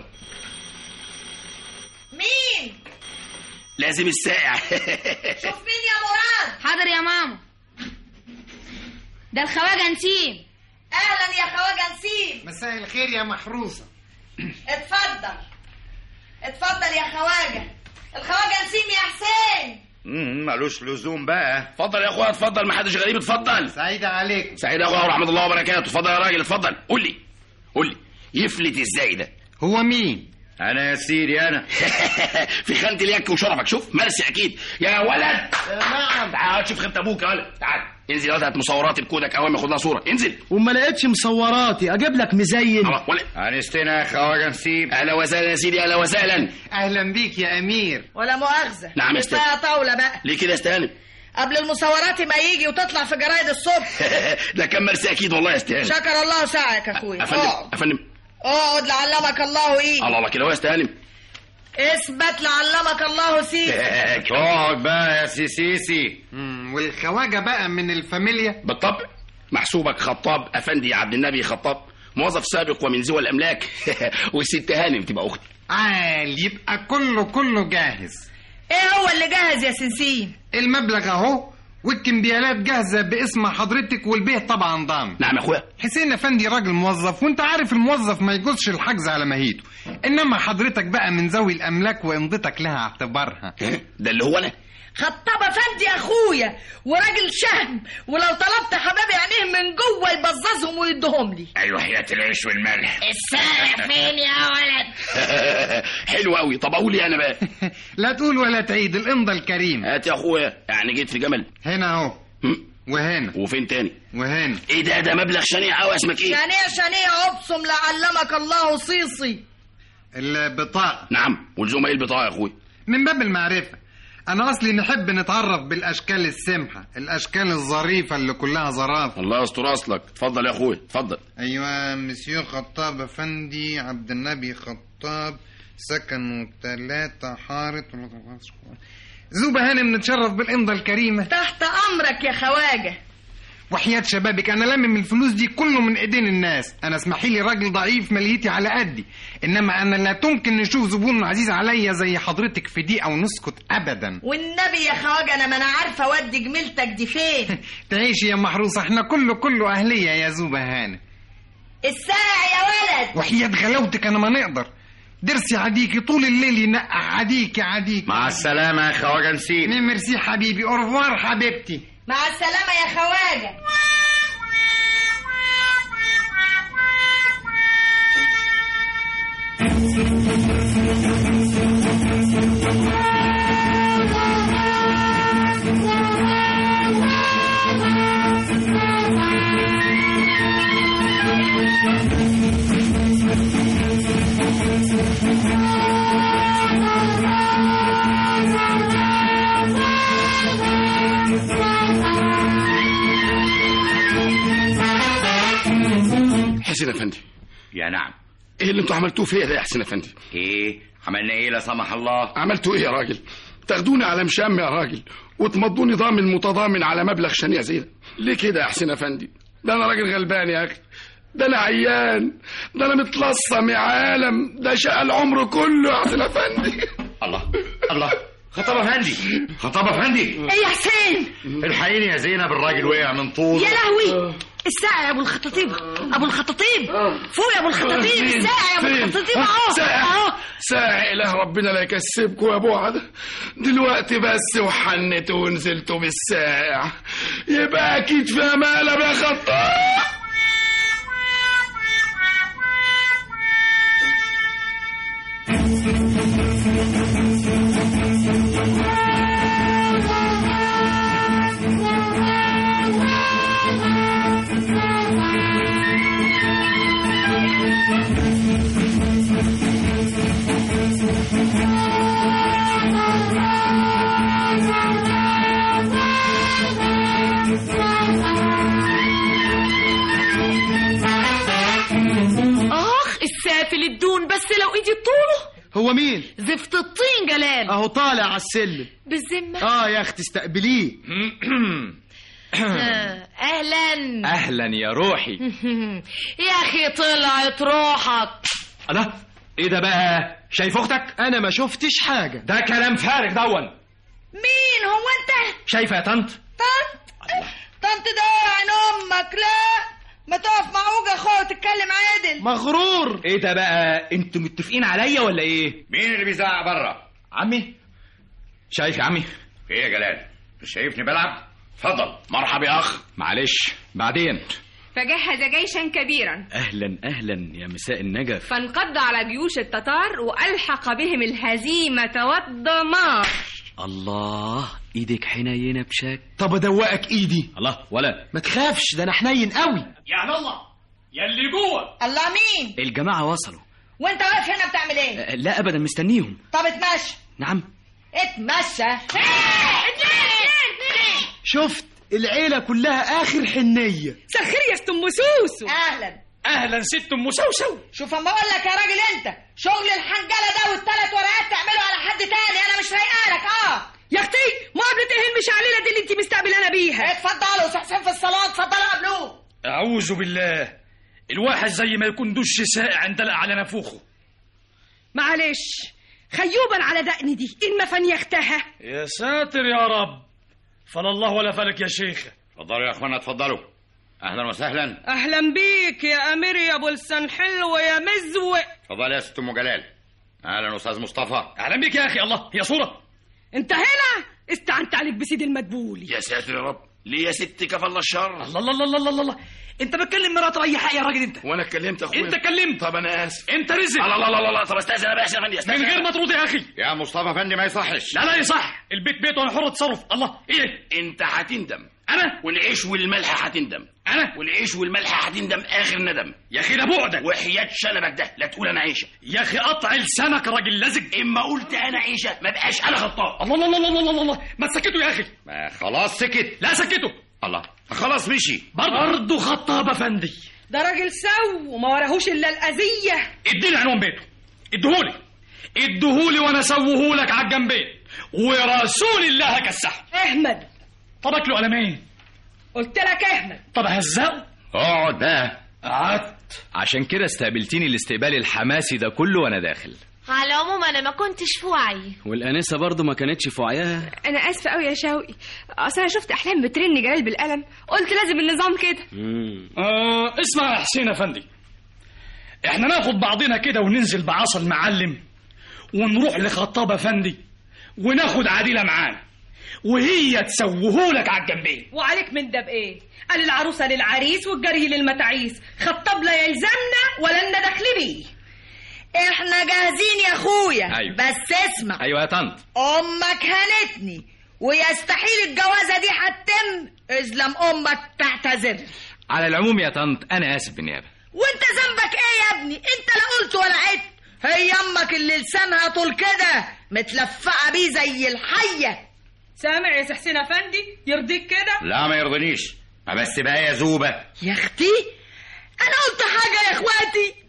مين
لازم الساعة
شوف مين يا مراد
حاضر يا ماما ده الخواجة نسيم
اهلا يا خواجه نسيم
مساء الخير يا محروسة
اتفضل اتفضل يا خواجه الخواجه نسيم يا حسين
مم، ملوش لزوم بقى
اتفضل يا اخويا اتفضل ما حدش غريب اتفضل
سعيدة عليك
سعيد يا اخويا ورحمه الله وبركاته اتفضل يا راجل اتفضل قول لي قول لي يفلت ازاي ده
هو مين
أنا يا سيدي أنا
في خانه اليك وشرفك شوف مرسي اكيد يا ولد
نعم
تعال شوف خانه ابوك يا ولد تعال انزل يا ولد هات مصوراتي بكودك اوام خد لها صوره انزل
وما لقيتش مصوراتي اجيب لك مزين
الله، ولد
أنستنا يا خواجة نسيب
اهلا وسهلا يا سيدي اهلا وسهلا
أهلا بيك يا أمير
ولا مؤاخذه
نعم يا أستاذ.
كفايه طاوله بقى
ليه كده يا استهانم
قبل المصورات ما يجي وتطلع في جرايد الصبح
ده كان مرسي اكيد والله يا استهانم
شكر الله ساعك يا اخويا
افندم
اقعد
افندم
اقعد لعلمك الله ايه
الله الله كده هو يا استهانم
اثبت لعلمك الله سيك
اقعد بقى يا سيسيسي
مم، والخواجة بقى من الفاميليا
بالطبع محسوبك خطاب افندي عبد النبي خطاب موظف سابق ومن ذوي الاملاك والست هانم تبقى اختي
عال يبقى كله كله جاهز
ايه هو اللي جاهز يا سنسين
المبلغ اهو والكمبيالات جاهزة باسم حضرتك والبيه طبعا ضامن
نعم يا اخويا
حسين افندي راجل موظف وانت عارف الموظف ما يجوزش الحجز على مهيته انما حضرتك بقى من ذوي الاملاك وامضتك لها اعتبارها
ده اللي هو انا
خطاب افندي اخويا وراجل شهم ولو طلبت حبايبي عينيه من جوه يبززهم ويدهم لي
ايوه حياة العيش والملح
السارق فين يا ولد
حلو قوي طب اقول ايه انا بقى
لا تقول ولا تعيد الامضة الكريم
هات يا اخويا يعني جيت في جمل
هنا اهو
هم؟
وهنا
وفين تاني
وهنا
ايه ده ده مبلغ شنيع قوي اسمك ايه
شنيع شنيع ابصم لعلمك الله صيصي
البطاقة
نعم ولزوم ايه البطاقه يا اخويا
من باب المعرفة أنا أصلي نحب نتعرف بالأشكال السمحة الأشكال الظريفة اللي كلها ظرافة
الله يستر اصلك اتفضل يا اخويا اتفضل
أيوة مسيو خطاب أفندي عبد النبي خطاب سكن ثلاثة حارة زوبة هانم نتشرف بالإمضة الكريمة
تحت امرك يا خواجه
وحياة شبابك أنا لمم الفلوس دي كله من إيدين الناس أنا اسمحي لي راجل ضعيف مليتي على قدي إنما أنا لا تمكن نشوف زبون عزيز عليا زي حضرتك في دقيقة ونسكت أبدا
والنبي يا خواجه انا ما انا عارفه اودي جميلتك دي فين
تعيشي يا محروسة احنا كله كله أهلية يا زوبة هانم
الساعة يا ولد
وحياة غلاوتك أنا ما نقدر درسي عديكي طول الليل ينقع عديكي عديكي
مع السلامة يا خواجة نسيب
ميرسي حبيبي أورفوار حبيبتي
مع السلامة يا خواجة
حسين افندي
يا نعم
ايه اللي انتوا عملتوه فيا ده يا حسين افندي
ايه عملنا ايه لا سمح الله
عملتوا ايه يا راجل تاخدوني على مشام يا راجل وتمضوني ضامن متضامن على مبلغ شنيع زي ده ليه كده يا حسين افندي ده انا راجل غلبان يا اخي ده انا عيان ده انا متلصم يا عالم ده شقى العمر كله يا حسين افندي
الله الله خطاب افندي خطاب افندي
ايه يا حسين
الحقيني يا زينب الراجل وقع من طول
يا لهوي الساعة يا ابو الخطاطيب ابو الخطاطيب فوق يا ابو الخطاطيب الساعة يا ابو
فين؟
الخطاطيب
ها؟
اهو
ساعة
اهو
ساعة إله ربنا لا يكسبكم يا بعد دلوقتي بس وحنتوا ونزلتوا بالساعة يبقى أكيد في أمالة يا خطاب
اخ السافل الدون بس لو ايدي طوله
هو مين
زفت الطين جلال
اهو طالع على السلم
بالذمة
اه يا اختي استقبليه
آه، اهلا
اهلا يا روحي
يا اخي طلعت روحك
الله ايه ده بقى شايف اختك
انا ما شفتش حاجه
ده كلام فارغ دون
مين هو انت
شايفه يا طنط
طنط طنط ده عن امك لا ما تقف مع اوجه اخوه وتتكلم عادل
مغرور
ايه ده بقى انتوا متفقين عليا ولا ايه
مين اللي بيزعق بره
عمي شايف يا عمي
ايه يا جلال مش شايفني بلعب اتفضل
مرحبا يا أخ
معلش بعدين
فجهز جيشا كبيرا
اهلا اهلا يا مساء النجف
فانقض على جيوش التتار والحق بهم الهزيمه والدمار
الله ايدك حنينه بشكل
طب ادوقك ايدي
الله ولا
ما تخافش ده انا حنين قوي
يا الله يا اللي جوه
الله مين
الجماعه وصلوا
وانت واقف هنا بتعمل ايه
أه، لا ابدا مستنيهم
طب اتمشى
نعم
اتمشى
شفت العيله كلها اخر حنيه
سخر يا ست ام سوسو
اهلا
اهلا ست ام سوسو
شوف اما اقول لك يا راجل انت شغل الحنجله ده والثلاث ورقات تعمله على حد تاني انا مش رايقالك اه
يا اختي مقابله ايه المشعلله دي اللي انت مستقبلانا بيها
اتفضلوا سحسين في الصالون اتفضلوا قابلوه
اعوذ بالله الواحد زي ما يكون دش سائع اندلق على نافوخه
معلش خيوبا على دقني دي ان ما فنيختها
يا ساتر يا رب فلا الله ولا فلك يا شيخ
اتفضلوا يا اخوانا اتفضلوا اهلا وسهلا
اهلا بيك يا امير يا ابو لسان حلو يا مزوق
اتفضل يا ست ام جلال اهلا استاذ مصطفى
اهلا بيك يا اخي الله هي صوره
انت هنا استعنت عليك بسيد المدبولي
يا ساتر يا رب ليه يا ستي كفى الله الشر
الله الله الله الله الله, الله. انت بتكلم مرات ريحاء يا راجل انت
وانا اتكلمت يا اخويا
انت كلمت
طب انا اسف
انت رزق
الله الله الله الله طب استاذن انا بقى يا فندي
من
استاذن
غير ما ترد يا اخي
يا مصطفى فندي ما يصحش
لا لا يصح البيت بيت وانا حر اتصرف الله ايه
انت هتندم
انا
والعيش والملح هتندم
انا
والعيش والملح هتندم اخر ندم
يا اخي ده بعدك
وحياة شنبك ده لا تقول انا عيشه
يا اخي قطع لسانك راجل لزج
اما قلت انا عيشه ما بقاش انا خطاب
الله الله الله الله الله الله ما تسكتوا يا اخي
ما خلاص سكت
لا سكتوا
الله خلاص مشي
برضه خطاب افندي
ده راجل سو وما وراهوش الا الاذيه
اديني عنوان بيته اديهولي اديهولي وانا اسوهولك على الجنبين ورسول الله هكسحه
احمد
طب اكله قلمين
قلت لك احمد
طب هزقه
اقعد بقى
قعدت
عشان كده استقبلتيني الاستقبال الحماسي ده كله وانا داخل
على العموم انا ما كنتش في وعي
والانسه برضه ما كانتش في وعيها
انا اسفه قوي يا شوقي اصل انا شفت احلام بترن جلال بالقلم قلت لازم النظام كده
آه اسمع يا حسين افندي احنا ناخد بعضنا كده وننزل بعصا المعلم ونروح لخطاب افندي وناخد عديله معانا وهي تسوهولك على الجنبين
وعليك من ده بايه قال العروسه للعريس والجري للمتاعيس خطاب لا يلزمنا ولا لنا دخل بيه
احنا جاهزين يا اخويا
أيوة.
بس اسمع
ايوه يا طنط
امك هنتني ويستحيل الجوازه دي هتتم اذ لم امك تعتذر
على العموم يا طنط انا اسف بالنيابه
وانت ذنبك ايه يا ابني انت لا قلت ولا عدت هي امك اللي لسانها طول كده متلفقه بيه زي الحيه
سامع يا حسين افندي يرضيك كده
لا ما يرضنيش ما بس بقى يا زوبة
يا اختي انا قلت حاجه يا اخواتي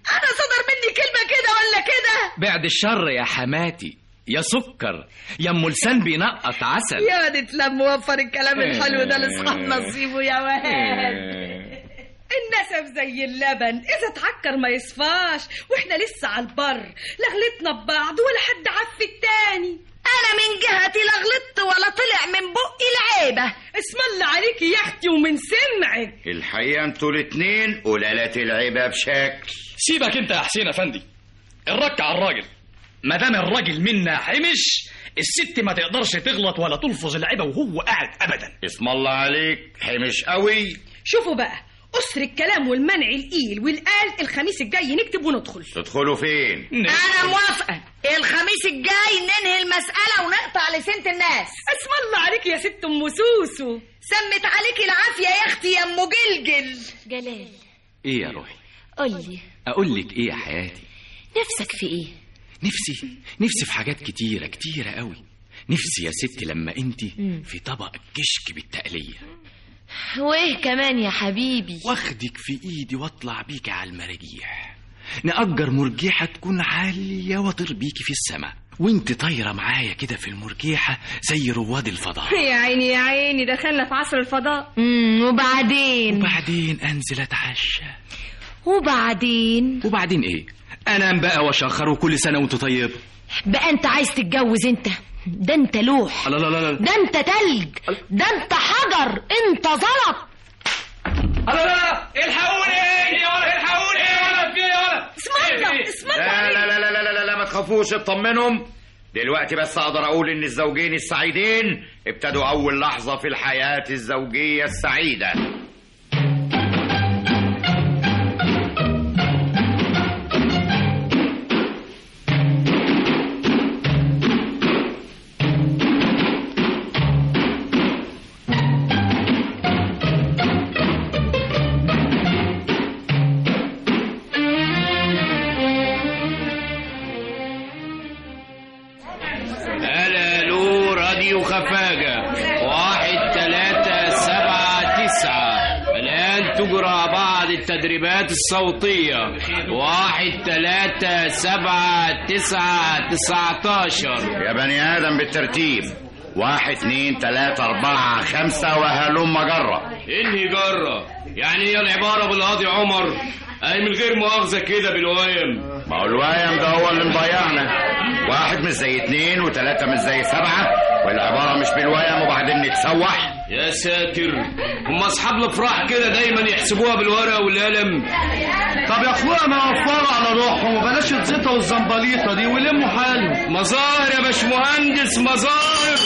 انا صدر مني كلمه كده ولا كده
بعد الشر يا حماتي يا سكر يا ام لسان بينقط عسل
يا واد اتلم وفر الكلام الحلو ده لاصحاب نصيبه يا واد
النسب زي اللبن اذا اتعكر ما يصفاش واحنا لسه على البر لا غلطنا ببعض ولا حد عف التاني
انا من جهتي لا غلطت ولا طلع من بقي العيبه
اسم الله عليكي يا اختي ومن سمعك
الحقيقة انتوا الاتنين قلالات العيبة بشكل
سيبك انت يا حسين افندي الرك على الراجل ما دام الراجل منا حمش الست ما تقدرش تغلط ولا تلفظ العيبه وهو قاعد ابدا
اسم الله عليك حمش قوي
شوفوا بقى أسر الكلام والمنع الإيل والقال الخميس الجاي نكتب وندخل
تدخلوا فين
انا موافقه الخميس الجاي ننهي المساله ونقطع لسنه الناس
اسم الله عليك يا ست ام سوسو
سمت عليكي العافيه يا اختي يا ام جلجل
جلال
ايه يا روحي
قولي
اقول لك ايه يا حياتي
نفسك في ايه
نفسي نفسي في حاجات كتيرة كتيرة قوي نفسي يا ستي لما انت في طبق كشك بالتقلية
وايه كمان يا حبيبي
واخدك في ايدي واطلع بيك على المراجيح نأجر مرجيحة تكون عالية واطير بيكي في السماء وانت طايرة معايا كده في المرجيحة زي رواد الفضاء
يا عيني يا عيني دخلنا في عصر الفضاء
امم وبعدين
وبعدين انزل اتعشى
وبعدين
وبعدين ايه انام بقى واشخر وكل سنة وانت طيب
بقى انت عايز تتجوز انت ده انت لوح
لا لا لا لا
ده انت تلج ده انت حجر انت زلط
لا لا لا الحقوني الحقوني
اسم الله اسم
لا لا لا لا لا لا, لا ما تخافوش اطمنهم دلوقتي بس اقدر اقول ان الزوجين السعيدين ابتدوا اول لحظة في الحياة الزوجية السعيدة
هلا لو راديو خفاجة واحد تلاتة سبعة تسعة الآن تجرى بعض التدريبات الصوتية واحد تلاتة سبعة تسعة تسعتاشر
يا بني آدم بالترتيب واحد اتنين تلاتة أربعة خمسة وهلم جرة
انهي جرة يعني هي العبارة بالقاضي عمر أي من غير مؤاخذة كده بالوايم
ما هو الوايم ده هو اللي مضيعنا واحد مش زي اتنين وتلاتة مش زي سبعة والعبارة مش بالوايم وبعدين نتسوح
يا ساتر هم أصحاب الأفراح كده دايما يحسبوها بالورقة والقلم
طب يا اخويا ما وفروا على روحهم وبلاش الزيطه والزنبليطه دي ولموا حالهم
مظاهر يا باشمهندس مظاهر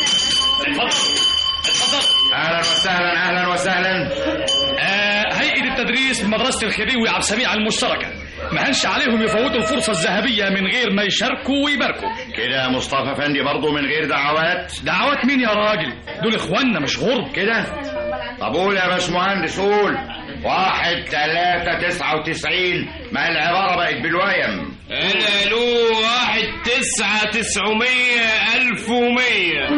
أهلا وسهلا أهلا وسهلا
آه هيئة التدريس بمدرسة الخديوي عبد السميع المشتركة ما هنش عليهم يفوتوا الفرصة الذهبية من غير ما يشاركوا ويباركوا
كده يا مصطفى فندي برضه من غير دعوات
دعوات مين يا راجل دول اخواننا مش غرب
كده طب قول يا باشمهندس قول واحد تلاتة تسعة وتسعين ما العبارة بقت بالوايم
أنا له واحد تسعة تسعمية ألف ومية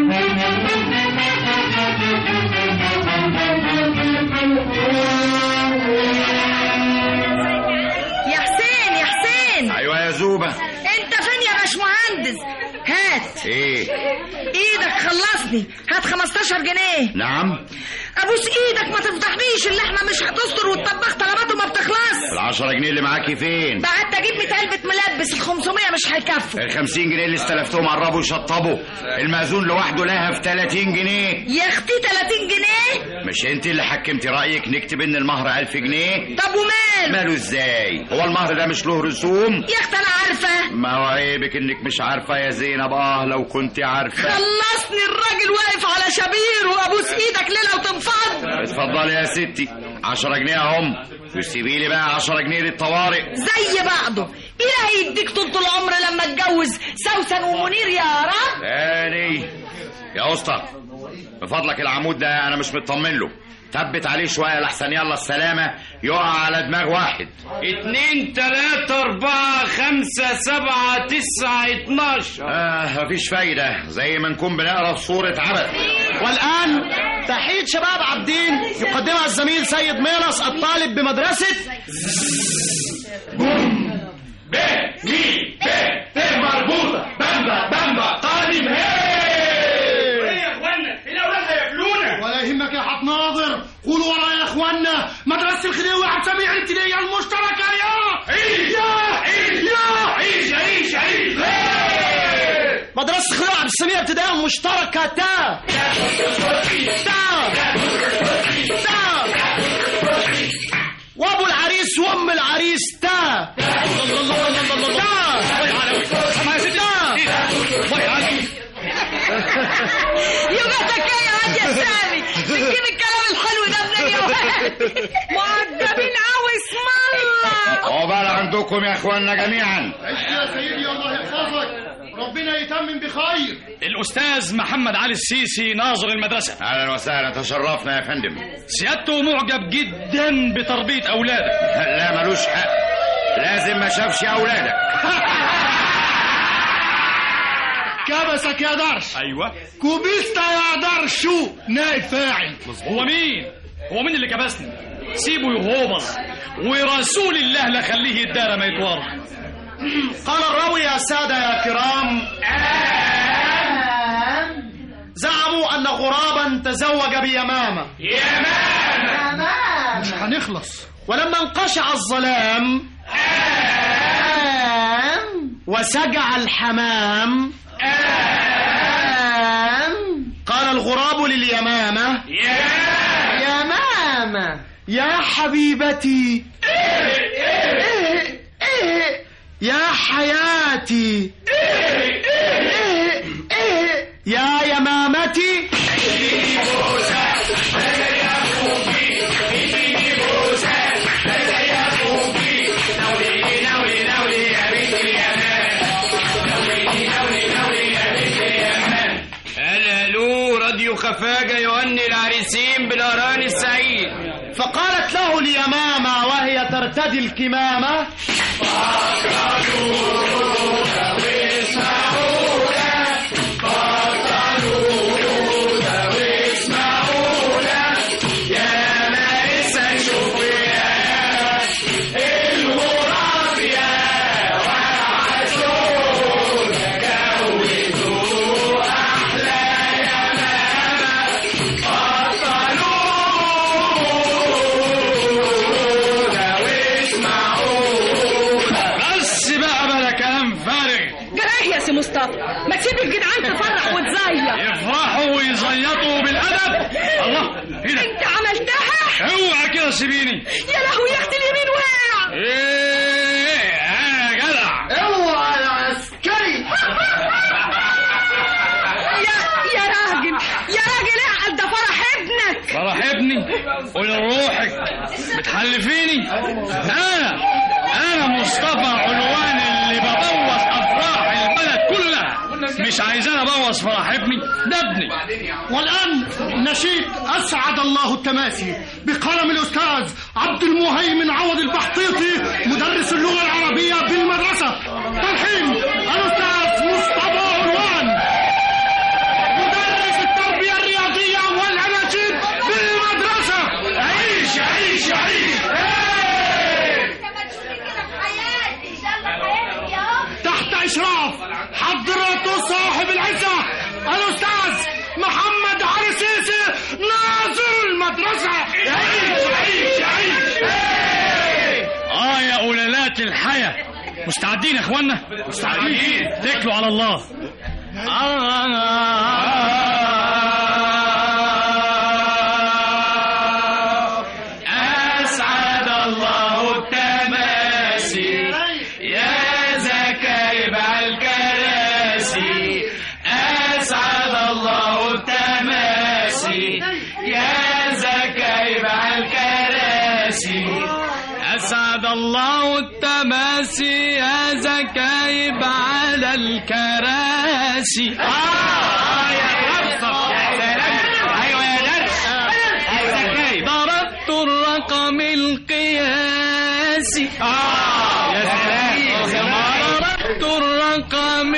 يا حسين يا حسين
أيوة يا زوبة
انت فين يا باشمهندس هات
إيه
ايدك خلصني هات 15 جنيه
نعم
ابوس ايدك ما تفضحنيش اللحمه مش هتستر والطباخ طلباته ما بتخلص
العشرة جنيه اللي معاكي فين
بعت اجيب 100 علبه ملبس ال 500 مش هيكفوا
الخمسين جنيه اللي استلفتهم قربوا يشطبوا المأذون لوحده لها في 30 جنيه
يا اختي 30 جنيه
مش انت اللي حكمتي رأيك نكتب ان المهر 1000 جنيه
طب ومال
ماله ازاي هو المهر ده مش له رسوم
يا اختي انا عارفه
ما هو عيبك انك مش عارفه يا زينب اه لو كنت عارفه
خلصني الراجل واقف على شبير وابوس ايدك ليله وتنفض
اتفضلي يا ستي 10 جنيه اهم وسيبي لي بقى 10 جنيه للطوارئ
زي بعضه الهي يديك طول العمر لما اتجوز سوسن ومنير يا رب
تاني يا اسطى بفضلك العمود ده انا مش مطمن له ثبت عليه شويه لحسن يلا السلامه يقع على دماغ واحد
اتنين تلاتة أربعة خمسة سبعة تسعة اتناشر
آه مفيش فايدة زي ما نكون بنقرا في صورة عبث
والآن تحية شباب عابدين يقدمها الزميل سيد ميلس الطالب بمدرسة
بوم ب مي ب ت مربوطة بامبا بامبا قادم هي
يا اخوانا الاولاد هياكلونا
ولا يهمك يا حط ناظر قولوا ورا يا اخوانا مدرسة الخديوي عبد السميع الابتدائية المشتركة يا
عيش
يا
عيش
يا
عيش عيش عيش
مدرسة الخديوي عبد السميع الابتدائية المشتركة تا تا تا وابو العريس وام العريس تا تا
يبقى يا واد يا سامي بتجيب الكلام الحلو ده منين يا واد
مؤدبين قوي اسم الله
عقبال عندكم يا اخوانا جميعا
عشت يا سيدي الله يحفظك ربنا يتمم بخير
الاستاذ محمد علي السيسي ناظر المدرسه
اهلا وسهلا تشرفنا يا فندم
سيادته معجب جدا بتربيه اولادك
لا ملوش حق لازم ما شافش اولادك
كبسك يا درش
ايوه
كوبيستا يا درشو نائب فاعل
هو مين هو مين اللي كبسني سيبه يغوبر ورسول الله لا خليه يدار ما يتورط
قال الراوي يا سادة يا كرام زعموا أن غرابا تزوج بيمامة
يمامة
مش هنخلص ولما انقشع الظلام وسجع الحمام قال الغراب لليمامة يمامة يا حبيبتي يا حياتي يا يمامتي
الو راديو خفاجة يغني العريسين بالأراني السعيد
فقالت له اليمامة وهي ترتدي الكمامة
بس بقى بلا كلام فارغ
جراح يا سي مصطفى ما تسيب الجدعان تفرح وتزيط
يفرحوا ويزيطوا بالادب الله ايه ده
انت عملتها
اوعى كده سيبيني
يا لهوي يا اختي اليمين وقع
ايه انا جدع
اوعى يا عسكري
يا يا راجل يا راجل اعقل ده فرح ابنك
فرح ابني قول لروحك بتحلفيني انا انا مصطفى عنوان اللي ببوظ افراح البلد كلها مش عايزاني ابوظ فرح ابني ده ابني
والآن نشيد أسعد الله التماسي بقلم الأستاذ عبد المهيمن عوض البحطيطي مدرس اللغة العربية بالمدرسة تلحين الأستاذ مصطفى عروان مدرس التربية الرياضية والأناشيد بالمدرسة
عيش عيش عيش
تحت إشراف حضرة صاحب العزة الأستاذ محمد علي سيسي ناظر المدرسة
عيش عيش عيش
اه يا قلالات الحياة مستعدين يا اخوانا
مستعدين.
اتكلوا على الله
أسعد الله التماسي يا زكايب على الكراسي أسعد الله التماسي يا زكايب على الكراسي
أسعد الله التماسي يا زكايب على الكراسي
آه يا حفصة يا سلام أيوة يا درس أيوة زكايب
ضربت الرقم القياسي
آه يا سلام
ضربت الرقم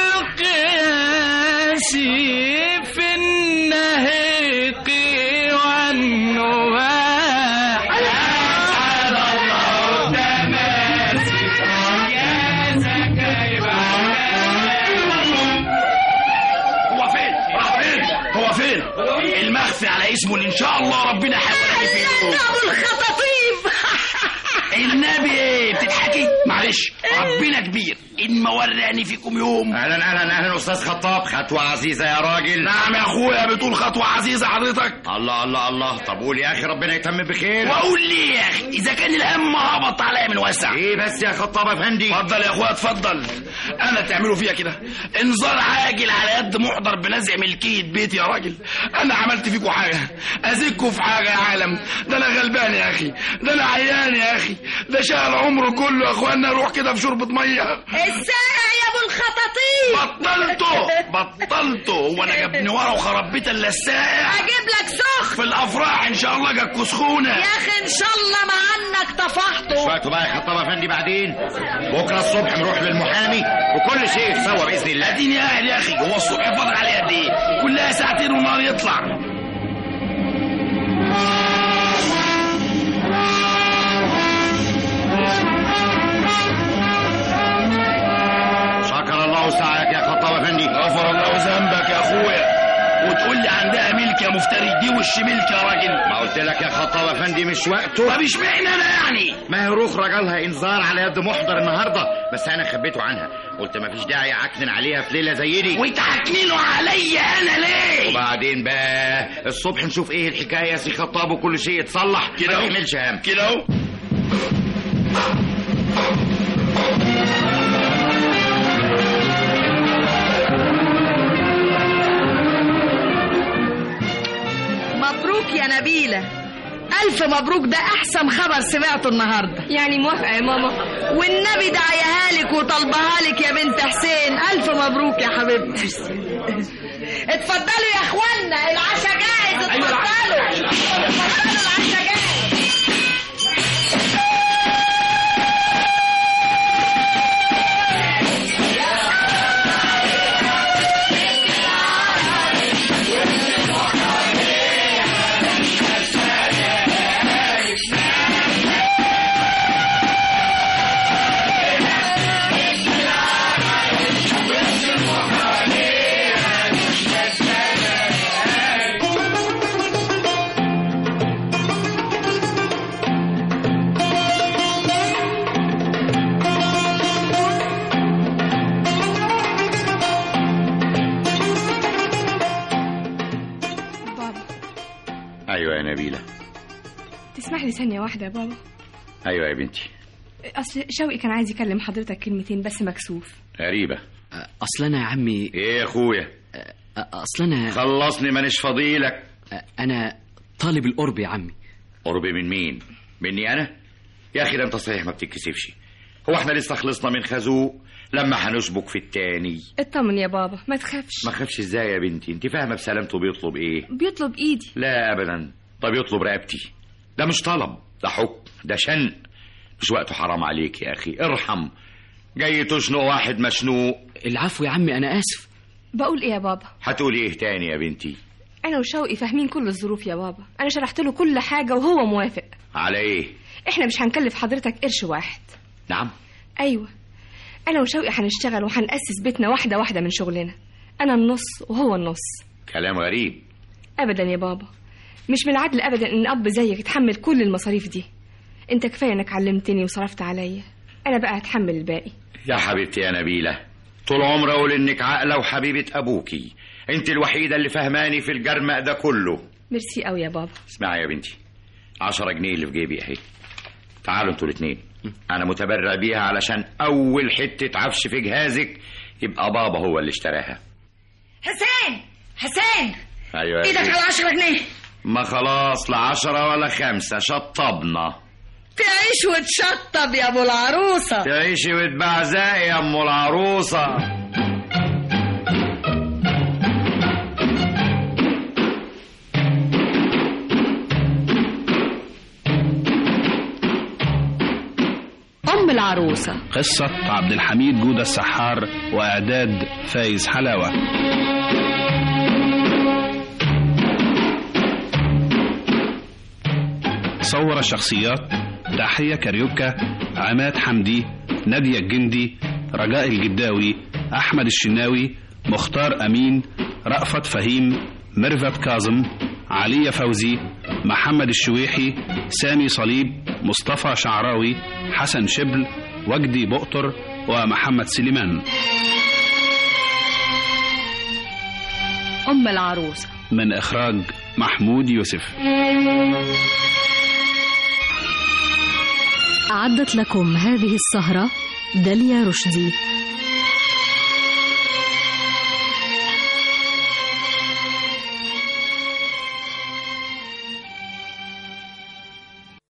القياسي في النهيق والنواح
أسعد الله التماسي
اسمه ان شاء الله ربنا حولني فيكم
ابو الخطاطيف
النبي ايه بتضحكي معلش ربنا كبير ان ما وراني فيكم يوم
اهلا اهلا اهلا استاذ خطاب خطوه عزيزه يا راجل
نعم يا اخويا بتقول خطوه عزيزه حضرتك
الله الله الله طب قول يا اخي ربنا يتم بخير
واقول ليه يا اخي اذا كان الهم هبط عليا من وسع
ايه بس يا خطاب افندي
اتفضل يا اخويا اتفضل انا تعملوا فيها كده انذار عاجل على قد محضر بنزع ملكيه بيتي يا راجل انا عملت فيكم حاجه ازيدكم في حاجه يا عالم ده انا غلبان يا اخي ده انا عيان يا اخي ده شغل عمره كله يا اخوانا اروح كده في شوربه ميه
الساعة يا ابو الخطاطيف
بطلته بطلته هو انا جابني ورا وخرب بيت الا الساقع
اجيب لك سخن
في الافراح ان شاء الله جاكوا سخونه
يا اخي ان شاء الله ما عنك طفحته
شوية بقى يا خطاب افندي بعدين بكره الصبح نروح للمحامي وكل شيء يتسوى باذن الله
اديني قاعد يا اخي هو الصبح فاضل عليه قد ايه كلها ساعتين ونار يطلع
شكر الله سعيك يا خطاب افندي
غفر الله ذنبك يا اخويا وتقول لي عندها ملك يا مفتري دي وش ملك يا راجل
ما قلت لك يا خطاب افندي مش وقته
طب اشمعنى انا يعني
ما هي روخ رجلها انذار على يد محضر النهارده بس انا خبيته عنها قلت ما فيش داعي اعكنن عليها في ليله زي دي
وتعكننوا عليا انا ليه
وبعدين بقى الصبح نشوف ايه الحكايه يا سي خطاب وكل شيء يتصلح
كده
ما
أهو.
يحملش هم
كده اهو
مبروك يا نبيلة ألف مبروك ده أحسن خبر سمعته النهاردة
يعني موافقة يا ماما
والنبي دعيها لك وطلبها لك يا بنت حسين ألف مبروك يا حبيبتي اتفضلوا يا اخوانا العشاء جاهز
أيوة،
اتفضلوا اتفضلوا العشاء جاهز
بابا
ايوه يا نبيله
تسمح لي ثانية واحدة يا بابا
ايوه يا بنتي
أصل شوقي كان عايز يكلم حضرتك كلمتين بس مكسوف
غريبه
اصل انا يا عمي
ايه يا اخويا
اصل انا
خلصني مانيش فضيلك
انا طالب القرب يا عمي
قرب من مين مني انا يا اخي ده انت صحيح ما بتتكسفش هو احنا لسه خلصنا من خازوق لما هنشبك في التاني
اطمن يا بابا ما تخافش
ما خافش ازاي يا بنتي انت فاهمه بسلامته بيطلب ايه
بيطلب ايدي
لا ابدا طب يطلب رقبتي ده مش طلب ده حكم ده شن مش وقته حرام عليك يا اخي ارحم جاي تشنق واحد مشنوق
العفو يا عمي انا اسف
بقول ايه يا بابا
هتقولي ايه تاني يا بنتي
انا وشوقي فاهمين كل الظروف يا بابا انا شرحت له كل حاجة وهو موافق
على ايه
احنا مش هنكلف حضرتك قرش واحد
نعم
ايوه انا وشوقي هنشتغل وهنأسس بيتنا واحدة واحدة من شغلنا انا النص وهو النص
كلام غريب
ابدا يا بابا مش من العدل ابدا ان اب زيك يتحمل كل المصاريف دي انت كفايه انك علمتني وصرفت عليا انا بقى هتحمل الباقي
يا حبيبتي يا نبيلة طول عمري أقول إنك عاقلة وحبيبة أبوكي أنت الوحيدة اللي فهماني في الجرمق ده كله
ميرسي قوي يا بابا
اسمعي يا بنتي عشرة جنيه اللي في جيبي أهي تعالوا انتوا الاتنين أنا متبرع بيها علشان أول حتة عفش في جهازك يبقى بابا هو اللي اشتراها
حسين حسين
أيوة يا
ايدك
بنتي.
على عشرة جنيه
ما خلاص لا عشرة ولا خمسة شطبنا
تعيش وتشطب يا ابو العروسة
تعيشي وتبعزقي يا أم العروسة
أم العروسة
قصة عبد الحميد جودة السحار وإعداد فايز حلاوة صور الشخصيات تحية كاريوكا عماد حمدي نادية الجندي رجاء الجداوي أحمد الشناوي مختار أمين رأفت فهيم ميرفت كاظم علي فوزي محمد الشويحي سامي صليب مصطفى شعراوي حسن شبل وجدي بؤطر ومحمد سليمان
أم العروسة
من إخراج محمود يوسف
أعدت لكم هذه السهرة داليا رشدي